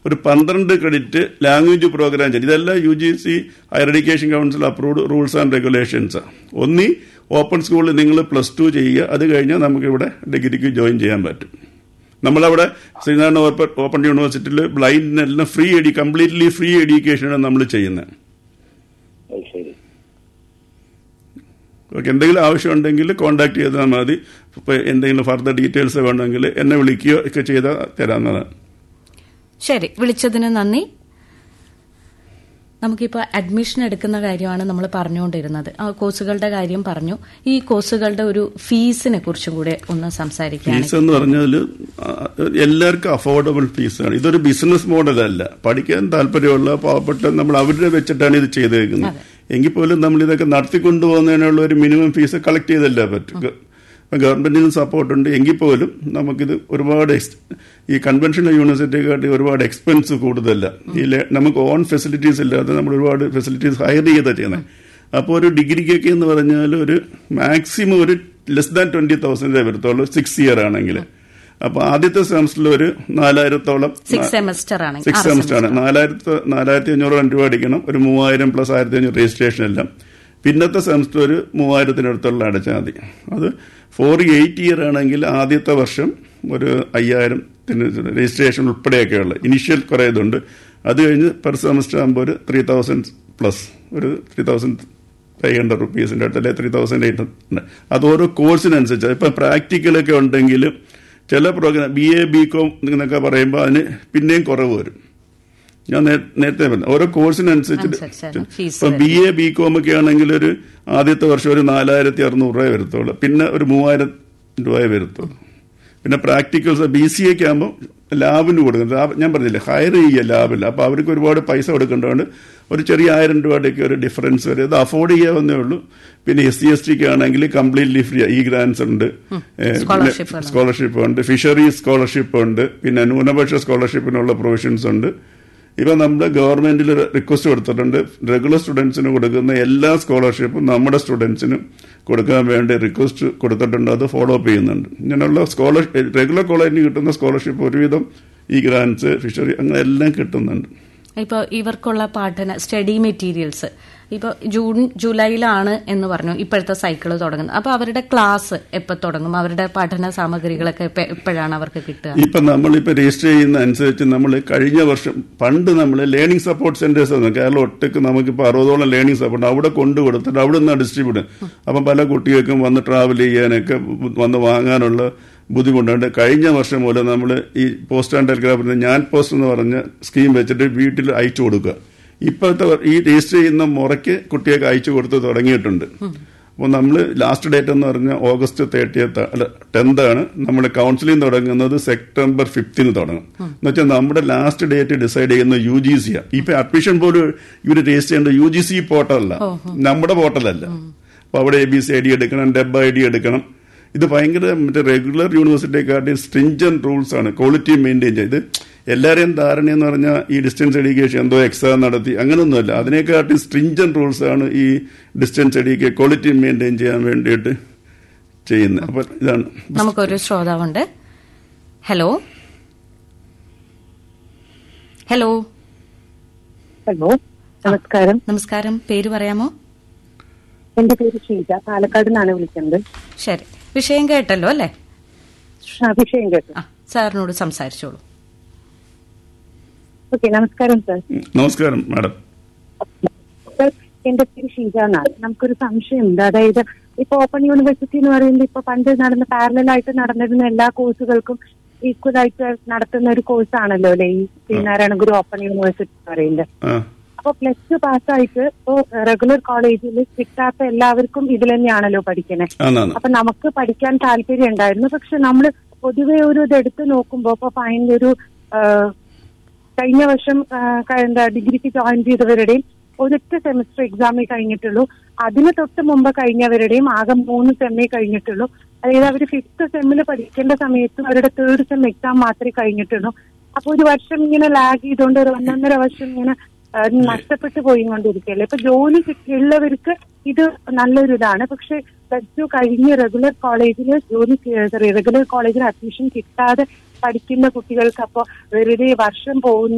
ഒരു പന്ത്രണ്ട് credit language program ചെയ്യും ഇതെല്ലാം U G C higher education council approved rules and regulations ഒന്നി ഓപ്പൺ സ്കൂളിൽ നിങ്ങൾ പ്ലസ് ടു ചെയ്യുക അത് കഴിഞ്ഞാൽ നമുക്കിവിടെ ഡിഗ്രിക്ക് ജോയിൻ ചെയ്യാൻ പറ്റും നമ്മളവിടെ ശ്രീനാരായണ ഓപ്പൺ ഓപ്പൺ യൂണിവേഴ്സിറ്റിയിൽ ബ്ലൈൻഡിനെല്ലാം ഫ്രീ എഡി കംപ്ലീറ്റ്ലി ഫ്രീ എഡ്യൂക്കേഷനാണ് നമ്മൾ ചെയ്യുന്നത് അത് ശരി ഓക്കെ എന്തെങ്കിലും ആവശ്യമുണ്ടെങ്കിൽ കോൺടാക്ട് ചെയ്താൽ മതി ഇപ്പോൾ എന്തെങ്കിലും ഫർദർ ഡീറ്റെയിൽസ് വേണമെങ്കിൽ എന്നെ വിളിക്കുകയോ ഒക്കെ ചെയ്താൽ തരാവുന്നതാണ് ശരി വിളിച്ചതിന് നന്ദി നമുക്കിപ്പോൾ അഡ്മിഷൻ എടുക്കുന്ന കാര്യമാണ് നമ്മൾ പറഞ്ഞുകൊണ്ടിരുന്നത് ആ കോഴ്സുകളുടെ കാര്യം പറഞ്ഞു ഈ കോഴ്സുകളുടെ ഒരു ഫീസിനെ കുറിച്ചും കൂടെ ഒന്ന് സംസാരിക്കുകയാണ് ഫീസ് എന്ന് പറഞ്ഞാൽ എല്ലാവർക്കും അഫോർഡബിൾ ഫീസാണ് ഇതൊരു ബിസിനസ് മോഡലല്ല പഠിക്കാൻ താല്പര്യമുള്ള പാവപ്പെട്ട നമ്മൾ അവരുടെ വെച്ചിട്ടാണ് ഇത് ചെയ്തേക്കുന്നത് എങ്കിൽ പോലും നമ്മൾ ഇതൊക്കെ നടത്തിക്കൊണ്ടുപോകുന്നതിനുള്ള ഒരു മിനിമം ഫീസ് കളക്ട് ചെയ്തല്ലേ പറ്റും ഇപ്പം ഗവൺമെന്റിന് സപ്പോർട്ടുണ്ട് എങ്കിൽ പോലും നമുക്കിത് ഒരുപാട് എക്സ് ഈ കൺവെൻഷണൽ യൂണിവേഴ്സിറ്റിയെക്കാട്ടി ഒരുപാട് എക്സ്പെൻസ് കൂടുതലല്ല ഈ ലെ- നമുക്ക് ഓൺ ഫെസിലിറ്റീസ് ഇല്ലാതെ നമ്മൾ ഒരുപാട് ഫെസിലിറ്റീസ് ഹയർ ചെയ്താ ചെയ്യുന്നത് അപ്പോൾ ഒരു ഡിഗ്രിക്കൊക്കെ എന്ന് പറഞ്ഞാൽ ഒരു മാക്സിമം ഒരു ലെസ് ദാൻ ട്വന്റി തൗസൻഡേ വരത്തുള്ളൂ സിക്സ് ഇയർ ആണെങ്കിൽ അപ്പോൾ ആദ്യത്തെ സെമസ്റ്ററിൽ ഒരു നാലായിരത്തോളം സിക്സ് സെമസ്റ്റർ ആണെങ്കിൽ സിക്സ് സെമസ്റ്റർ ആണ് നാലായിരത്തി നാലായിരത്തി അഞ്ഞൂറോളം രൂപ അടിക്കണം ഒരു മൂവായിരം പ്ലസ് ആയിരത്തി അഞ്ഞൂറ് രജിസ്ട്രേഷൻ എല്ലാം പിന്നത്തെ സെമസ്റ്റർ ഒരു മൂവായിരത്തിനടുത്തുള്ള അടച്ചാൽ മതി അത് ഫോർ എയ്റ്റ് ഇയർ ആണെങ്കിൽ ആദ്യത്തെ വർഷം ഒരു അയ്യായിരത്തിന് രജിസ്ട്രേഷൻ ഉൾപ്പെടെയൊക്കെയുള്ള ഇനിഷ്യൽ കുറേ ഇതുണ്ട് അത് കഴിഞ്ഞ് പെർ സെമസ്റ്റർ ആകുമ്പോൾ ഒരു ത്രീ തൗസൻഡ് പ്ലസ് ഒരു ത്രീ തൗസൻഡ് ഫൈവ് ഹൺഡ്രഡ് റുപ്പീസിൻ്റെ അടുത്ത് അല്ലെങ്കിൽ ത്രീ തൗസൻഡ് എയ്റ്റ് ഹൺഡ്രഡ് അത് ഓരോ കോഴ്സിനനുസരിച്ച് ഇപ്പം പ്രാക്ടിക്കലൊക്കെ ഉണ്ടെങ്കിൽ ചില program B A B com എന്നൊക്കെ പറയുമ്പോൾ അതിന് പിന്നെയും കുറവ് വരും ഞാൻ നേ- നേരത്തെ പറഞ്ഞു ഓരോ കോഴ്സിനനുസരിച്ച് അനുസരിച്ചാണ് ഫീസ് ഇപ്പം ബി എ ബി കോം ഒക്കെ ആണെങ്കിൽ ഒരു ആദ്യത്തെ വർഷം ഒരു നാലായിരത്തി അറുന്നൂറ് രൂപ വരത്തുള്ളൂ പിന്നെ ഒരു മൂവായിരം രൂപയെ വരത്തുള്ളൂ പിന്നെ പ്രാക്ടിക്കൽസ് ബി സി എക്ക് ആകുമ്പോൾ ലാബിന് കൊടുക്കും ലാബ് ഞാൻ പറഞ്ഞില്ലേ ഹയർ ചെയ്യുക ലാബിൽ അപ്പോൾ അവർക്ക് ഒരുപാട് പൈസ കൊടുക്കേണ്ടതുകൊണ്ട് ഒരു ചെറിയ ആയിരം രൂപയുടെയൊക്കെ ഒരു ഡിഫറൻസ് വരും ഇത് അഫോർഡ് ചെയ്യാവുന്നേ ഉള്ളൂ പിന്നെ എസ് സി എസ് ടിക്ക് ആണെങ്കിൽ കംപ്ലീറ്റ്ലി ഫ്രീ ഈ ഗ്രാൻസ് ഉണ്ട് Scholarship ഉണ്ട്. സ്കോളർഷിപ്പ് ഉണ്ട് ഫിഷറീസ് സ്കോളർഷിപ്പ് ഉണ്ട് പിന്നെ ന്യൂനപക്ഷ സ്കോളർഷിപ്പിനുള്ള പ്രൊവിഷൻസ് ഉണ്ട് ഇപ്പൊ നമ്മുടെ ഗവൺമെന്റിൽ റിക്വസ്റ്റ് കൊടുത്തിട്ടുണ്ട് റെഗുലർ സ്റ്റുഡൻസിന് കൊടുക്കുന്ന എല്ലാ സ്കോളർഷിപ്പും നമ്മുടെ സ്റ്റുഡൻസിനും കൊടുക്കാൻ വേണ്ടി റിക്വസ്റ്റ് കൊടുത്തിട്ടുണ്ട് അത് ഫോളോ അപ്പ് ചെയ്യുന്നുണ്ട് ഇങ്ങനെയുള്ള സ്കോളർ റെഗുലർ കോളേജിന് കിട്ടുന്ന സ്കോളർഷിപ്പ് ഒരുവിധം ഈ ഗ്രാൻസ് ഫിഷറി അങ്ങനെ എല്ലാം കിട്ടുന്നുണ്ട് ഇപ്പോൾ ഇവർക്കുള്ള പഠന സ്റ്റഡി മെറ്റീരിയൽസ് ഇപ്പോൾ ജൂൺ ജൂലൈയിലാണ് എന്ന് പറഞ്ഞു ഇപ്പോഴത്തെ സൈക്കിൾ തുടങ്ങുന്നത് അപ്പോൾ അവരുടെ ക്ലാസ് എപ്പോൾ തുടങ്ങും അവരുടെ പഠന സാമഗ്രികളൊക്കെ എപ്പ- എപ്പോഴാണ് അവർക്ക് കിട്ടുക ഇപ്പൊ നമ്മളിപ്പോ രജിസ്റ്റർ ചെയ്യുന്ന അനുസരിച്ച് നമ്മൾ കഴിഞ്ഞ വർഷം പണ്ട് നമ്മൾ ലേണിംഗ് സപ്പോർട്ട് സെന്റേഴ്സ് ആണ് കേരളം ഒട്ടക്ക് നമുക്കിപ്പോൾ അറുപതോളം ലേണിംഗ് സപ്പോർട്ട് അവിടെ കൊണ്ടു കൊടുത്തിട്ട് അവിടെ നിന്ന് ഡിസ്ട്രിബ്യൂട്ട് അപ്പം പല കുട്ടികൾക്കും വന്ന് ട്രാവൽ ചെയ്യാനൊക്കെ വന്ന് വാങ്ങാനുള്ള ബുദ്ധിമുട്ടുണ്ട് കഴിഞ്ഞ വർഷം മുതൽ നമ്മൾ ഈ പോസ്റ്റ് ആൻഡ് ടെലിഗ്രാഫിന് ഞാൻ പോസ്റ്റ് എന്ന് പറഞ്ഞ സ്കീം വെച്ചിട്ട് വീട്ടിൽ അയച്ചു കൊടുക്കുക ഇപ്പോഴത്തെ ഈ രജിസ്റ്റർ ചെയ്യുന്ന മുറയ്ക്ക് കുട്ടികൾക്ക് അയച്ചു കൊടുത്ത് തുടങ്ങിയിട്ടുണ്ട് അപ്പോൾ നമ്മൾ ലാസ്റ്റ് ഡേറ്റ് എന്ന് പറഞ്ഞാൽ ഓഗസ്റ്റ് തേർട്ടിയത്ത് അല്ല ടെൻത്ത് ആണ് നമ്മൾ കൗൺസിലിംഗ് തുടങ്ങുന്നത് സെപ്റ്റംബർ ഫിഫ്തിന് തുടങ്ങും എന്ന് വെച്ചാൽ നമ്മുടെ ലാസ്റ്റ് ഡേറ്റ് ഡിസൈഡ് ചെയ്യുന്ന യു ജി സി ആണ് ഇപ്പൊ അഡ്മിഷൻ പോലും ഇവർ രജിസ്റ്റർ ചെയ്യേണ്ട യു ജി സി പോർട്ടലല്ല നമ്മുടെ പോർട്ടലല്ല അപ്പൊ അവിടെ A B C I D എടുക്കണം ഡെബ് ഐ ഡി എടുക്കണം ഇത് ഭയങ്കര മറ്റേ റെഗുലർ യൂണിവേഴ്സിറ്റിയെക്കാട്ടി സ്ട്രിഞ്ചൻ റൂൾസ് ആണ് ക്വാളിറ്റി മെയിൻറ്റെയിൻ ചെയ്ത് എല്ലാവരെയും ധാരണ എന്ന് പറഞ്ഞാൽ ഈ ഡിസ്റ്റൻസ് എഡ്യൂക്കേഷൻ എന്തോ എക്സാം നടത്തി അങ്ങനെയൊന്നുമല്ല അതിനെക്കാട്ടി സ്ട്രിഞ്ചൻ റൂൾസ് ആണ് ഈ ഡിസ്റ്റൻസ് എഡ്യൂക്കേഷൻ ക്വാളിറ്റി മെയിൻറ്റെയിൻ ചെയ്യാൻ വേണ്ടിയിട്ട് ചെയ്യുന്നത് അപ്പൊ ഇതാണ് നമുക്കൊരു ശ്രോതാവുണ്ട് ഹലോ ഹലോ ഹലോ നമസ്കാരം നമസ്കാരം പേര് പറയാമോ എന്റെ പേര് ഷീജ പാലക്കാട് നിന്നാണ് വിളിക്കുന്നത് ശരി വിഷയം കേട്ടല്ലോ അല്ലേ അഭിഷേകം കേട്ടു ആ സാറിനോട് സംസാരിച്ചോളൂ ഓക്കെ നമസ്കാരം സർ നമസ്കാരം മാഡം സർ എന്റെ പേര് ഷീജ എന്നാണ് നമുക്കൊരു സംശയമുണ്ട് അതായത് ഇപ്പൊ ഓപ്പൺ യൂണിവേഴ്സിറ്റി എന്ന് പറയുമ്പോൾ ഇപ്പൊ പണ്ട് നടന്ന പാരലായിട്ട് നടന്നിരുന്ന എല്ലാ കോഴ്സുകൾക്കും ഈക്വൽ ആയിട്ട് നടത്തുന്ന ഒരു കോഴ്സാണല്ലോ അല്ലെ ഈ ശ്രീനാരായണ ഗുരു ഓപ്പൺ യൂണിവേഴ്സിറ്റി എന്ന് പറയുന്നത് ആ അപ്പൊ പ്ലസ് ടു പാസ്സായിട്ട് ഇപ്പോ റെഗുലർ കോളേജിൽ കിട്ടാത്ത എല്ലാവർക്കും ഇതിൽ തന്നെയാണല്ലോ പഠിക്കണേ ആന്നാന്ന് അപ്പൊ നമുക്ക് പഠിക്കാൻ താല്പര്യം ഉണ്ടായിരുന്നു പക്ഷെ നമ്മൾ പൊതുവെ ഒരു ഇത് എടുത്തു നോക്കുമ്പോ ഇപ്പൊ ഫൈനൽ ഒരു ആ, കഴിഞ്ഞ വർഷം ആ, ക- എന്താ ഡിഗ്രിക്ക് ജോയിൻ ചെയ്തവരുടെയും ഒരൊറ്റ സെമിസ്റ്റർ എക്സാമേ കഴിഞ്ഞിട്ടുള്ളൂ അതിന് തൊട്ട് മുമ്പ് കഴിഞ്ഞവരുടെയും ആകെ മൂന്ന് സെമ്മേ കഴിഞ്ഞിട്ടുള്ളൂ അതായത് അവർ ഫിഫ്ത്ത് സെമ്മിൽ പഠിക്കേണ്ട സമയത്തും അവരുടെ തേർഡ് സെം എക്സാം മാത്രമേ കഴിഞ്ഞിട്ടുള്ളൂ അപ്പൊ ഒരു വർഷം ഇങ്ങനെ ലാഗ് ചെയ്തുകൊണ്ട് ഒരു ഒന്നൊന്നര വർഷം ഇങ്ങനെ ആ, നഷ്ടപ്പെട്ടു പോയിക്കൊണ്ടിരിക്കുകയല്ലേ ഇപ്പൊ ജോലി കിട്ടി- ഉള്ളവർക്ക് ഇത് നല്ലൊരു ഇതാണ് പക്ഷെ പ്ലസ് ടു കഴിഞ്ഞ് റെഗുലർ കോളേജിൽ ജോലി റെഗുലർ കോളേജിൽ അഡ്മിഷൻ കിട്ടാതെ പഠിക്കുന്ന കുട്ടികൾക്ക് അപ്പൊ വെറുതെ വർഷം പോകുന്ന